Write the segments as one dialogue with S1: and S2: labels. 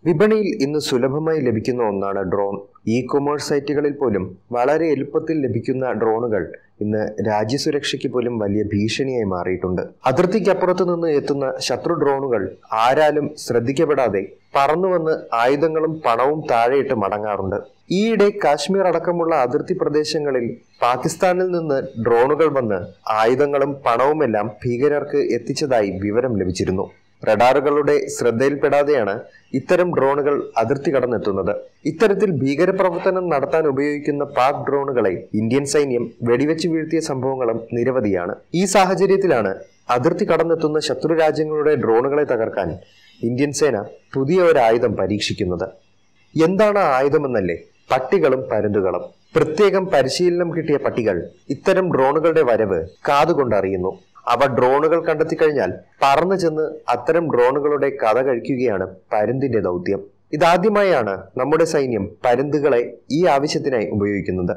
S1: വിപണിയിൽ ഇന്ന് സുലഭമായി ലഭിക്കുന്ന ഒന്നാണ് ഡ്രോൺ ഇ കൊമേഴ്സ് സൈറ്റുകളിൽ പോലും വളരെ എളുപ്പത്തിൽ ലഭിക്കുന്ന ഡ്രോണുകൾ ഇന്ന് രാജ്യസുരക്ഷയ്ക്ക് പോലും വലിയ ഭീഷണിയായി മാറിയിട്ടുണ്ട് അതിർത്തിക്കപ്പുറത്തു നിന്ന് എത്തുന്ന ശത്രു ഡ്രോണുകൾ ആരാലും ശ്രദ്ധിക്കപ്പെടാതെ പറന്നു വന്ന് ആയുധങ്ങളും പണവും താഴെയിട്ട് മടങ്ങാറുണ്ട് ഈയിടെ കാശ്മീർ അടക്കമുള്ള അതിർത്തി പ്രദേശങ്ങളിൽ പാകിസ്ഥാനിൽ നിന്ന് ഡ്രോണുകൾ വന്ന് ആയുധങ്ങളും പണവുമെല്ലാം ഭീകരർക്ക് എത്തിച്ചതായി വിവരം ലഭിച്ചിരുന്നു റഡാറുകളുടെ ശ്രദ്ധയിൽപ്പെടാതെയാണ് ഇത്തരം ഡ്രോണുകൾ അതിർത്തി കടന്നെത്തുന്നത് ഇത്തരത്തിൽ ഭീകരപ്രവർത്തനം നടത്താൻ ഉപയോഗിക്കുന്ന പാക് ഡ്രോണുകളെ ഇന്ത്യൻ സൈന്യം വെടിവെച്ച് വീഴ്ത്തിയ സംഭവങ്ങളും നിരവധിയാണ് ഈ സാഹചര്യത്തിലാണ് അതിർത്തി കടന്നെത്തുന്ന ശത്രു രാജ്യങ്ങളുടെ ഡ്രോണുകളെ തകർക്കാൻ ഇന്ത്യൻ സേന പുതിയ ഒരു ആയുധം പരീക്ഷിക്കുന്നത് എന്താണ് ആ ആയുധമെന്നല്ലേ പട്ടികളും പരുന്തുകളും പ്രത്യേകം പരിശീലനം കിട്ടിയ പട്ടികൾ ഇത്തരം ഡ്രോണുകളുടെ വരവ് കാതുകൊണ്ടറിയുന്നു അവ ഡ്രോണുകൾ കണ്ടെത്തി കഴിഞ്ഞാൽ പറന്നു ചെന്ന് അത്തരം ഡ്രോണുകളുടെ കഥ കഴിക്കുകയാണ് പരുന്തിന്റെ ദൗത്യം ഇതാദ്യമായാണ് നമ്മുടെ സൈന്യം പരുന്തുകളെ ഈ ആവശ്യത്തിനായി ഉപയോഗിക്കുന്നത്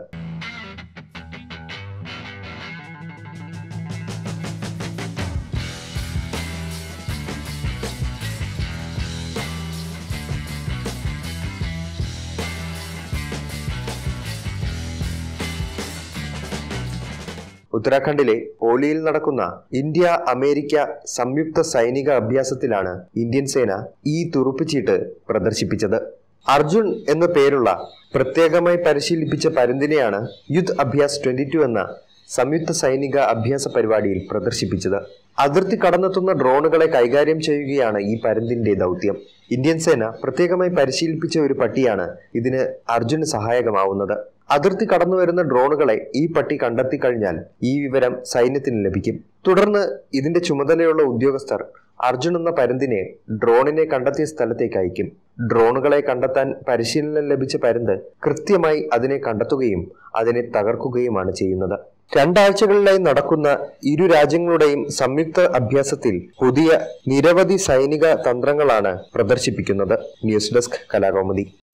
S1: ഉത്തരാഖണ്ഡിലെ പോളിയിൽ നടക്കുന്ന ഇന്ത്യ അമേരിക്ക സംയുക്ത സൈനിക അഭ്യാസത്തിലാണ് ഇന്ത്യൻ സേന ഈ തുറുപ്പുചീട്ട് പ്രദർശിപ്പിച്ചത് അർജുൻ എന്ന പേരുള്ള പ്രത്യേകമായി പരിശീലിപ്പിച്ച പരുന്തിനെയാണ് യുദ്ധ് അഭ്യാസ് ട്വന്റി ടു എന്ന സംയുക്ത സൈനിക അഭ്യാസ പരിപാടിയിൽ പ്രദർശിപ്പിച്ചത് അതിർത്തി കടന്നെത്തുന്ന ഡ്രോണുകളെ കൈകാര്യം ചെയ്യുകയാണ് ഈ പരുന്തിന്റെ ദൗത്യം ഇന്ത്യൻ സേന പ്രത്യേകമായി പരിശീലിപ്പിച്ച ഒരു പട്ടിയാണ് ഇതിന് അർജുന് സഹായകമാവുന്നത് അതിർത്തി കടന്നു വരുന്ന ഡ്രോണുകളെ ഈ പട്ടി കണ്ടെത്തി കഴിഞ്ഞാൽ ഈ വിവരം സൈന്യത്തിന് ലഭിക്കും തുടർന്ന് ഇതിന്റെ ചുമതലയുള്ള ഉദ്യോഗസ്ഥർ അർജുൻ എന്ന പരുന്തിനെ ഡ്രോണിനെ കണ്ടെത്തിയ സ്ഥലത്തേക്ക് അയക്കും ഡ്രോണുകളെ കണ്ടെത്താൻ പരിശീലനം ലഭിച്ച പരുന്ത് കൃത്യമായി അതിനെ കണ്ടെത്തുകയും അതിനെ തകർക്കുകയുമാണ് ചെയ്യുന്നത് രണ്ടാഴ്ചകളിലായി നടക്കുന്ന ഇരു രാജ്യങ്ങളുടെയും സംയുക്ത അഭ്യാസത്തിൽ പുതിയ നിരവധി സൈനിക തന്ത്രങ്ങളാണ് പ്രദർശിപ്പിക്കുന്നത് ന്യൂസ് ഡെസ്ക് കലാകൗമുദി